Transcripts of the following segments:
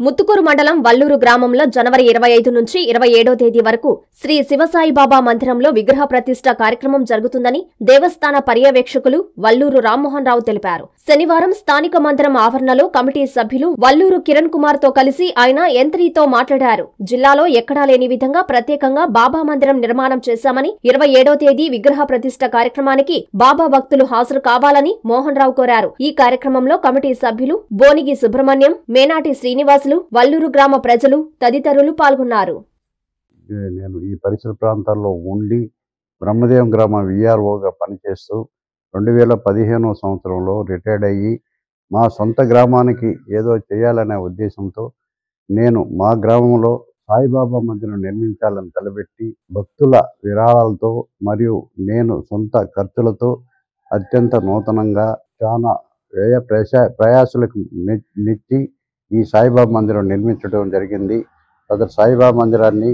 ముత్తుకూరు మండలం వల్లూరు గ్రామంలో జనవరి ఇరవై ఐదు నుంచి ఇరవై ఏడో తేదీ వరకు శ్రీ శివసాయిబాబా మందిరంలో విగ్రహ ప్రతిష్ట కార్యక్రమం జరుగుతుందని దేవస్థాన పర్యవేక్షకులు వల్లూరు రామ్మోహన్ రావు తెలిపారు శనివారం స్థానిక మందిరం ఆవరణలో కమిటీ సభ్యులు వల్లూరు కిరణ్ కుమార్ తో కలిసి ఆయన యంత్రితో మాట్లాడారు జిల్లాలో ఎక్కడా లేని విధంగా ప్రత్యేకంగా బాబా మందిరం నిర్మాణం చేశామని ఇరవై ఏడో తేదీ విగ్రహ ప్రతిష్ట కార్యక్రమానికి బాబా భక్తులు హాజరు కావాలని మోహన్ రావు కోరారు ఈ కార్యక్రమంలో కమిటీ సభ్యులు బోనిగి సుబ్రహ్మణ్యం మేనాటి శ్రీనివాసులు వల్లూరు గ్రామ ప్రజలు తదితరులు పాల్గొన్నారు ఏ- నేను ఈ పరిసర ప్రాంతాల్లో ఉండి బ్రహ్మదేవం గ్రామ విఆర్ఓగా పనిచేస్తూ రెండు వేల పదిహేనవ సంవత్సరంలో రిటైర్డ్ అయ్యి మా సొంత గ్రామానికి ఏదో చేయాలనే ఉద్దేశంతో నేను మా గ్రామంలో సాయిబాబా మందిరం నిర్మించాలని తలపెట్టి భక్తుల విరాళాలతో మరియు నేను సొంత ఖర్చులతో అత్యంత నూతనంగా చాలా వ్యయ ప్రశా ప్రయాసలకు మె- మెచ్చి ఈ సాయిబాబా మందిరం నిర్మించడం జరిగింది సదరు సాయిబాబా మందిరాన్ని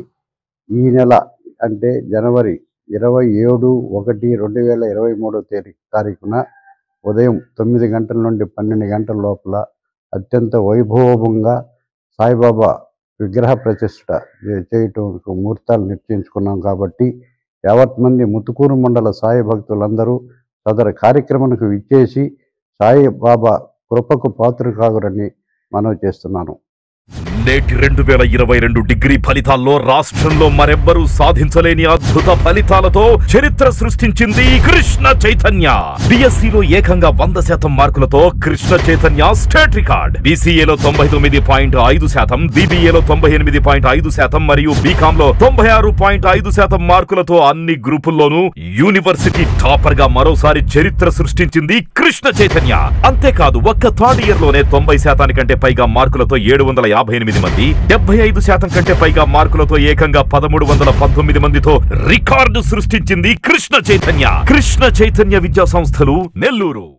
ఈ నెల అంటే జనవరి ఇరవై ఏడు ఒకటి రెండు వేల ఇరవై మూడో తేదీ తారీఖున ఉదయం తొమ్మిది గంటల నుండి పన్నెండు గంటల లోపల అత్యంత వైభవంగా సాయిబాబా విగ్రహ ప్రతిష్ట చే- చేయటం ముహూర్తాలు నిశ్చయించుకున్నాం కాబట్టి యావత్ మంది ముతుకూరు మండల సాయి భక్తులందరూ సదరు కార్యక్రమానికి విచ్చేసి సాయిబాబా కృపకు పాత్ర కాగురని మనవి చేస్తున్నాను నేటి రెండు వేల ఇరవై రెండు డిగ్రీ ఫలితాల్లో రాష్ట్రంలో మరెవ్వరూ సాధించలేని అద్భుత ఫలితాలతో చరిత్ర సృష్టించింది కృష్ణ చైతన్య బిఎస్సిలో ఏకంగా వంద శాతం మార్కులతో కృష్ణ చైతన్య స్టేట్ రికార్డ్ బీసీఏలో తొంభై తొమ్మిది పాయింట్ ఐదు శాతం బీబీఏలో తొంభై ఎనిమిది పాయింట్ ఐదు శాతం మరియు బీకామ్ లో తొంభై ఆరు పాయింట్ ఐదు శాతం మార్కులతో అన్ని గ్రూపుల్లోనూ యూనివర్సిటీ టాపర్ గా మరోసారి చరిత్ర సృష్టించింది కృష్ణ చైతన్య అంతేకాదు ఒక్క థర్డ్ ఇయర్ లోనే తొంభై శాతానికంటే పైగా మార్కులతో ఏడు వందల యాభై ఎనిమిది మంది డెబ్బై ఐదు శాతం కంటే పైగా మార్కులతో ఏకంగా పదమూడు వందల పంతొమ్మిది మందితో రికార్డు సృష్టించింది కృష్ణ చైతన్య కృష్ణ చైతన్య విద్యా సంస్థలు నెల్లూరు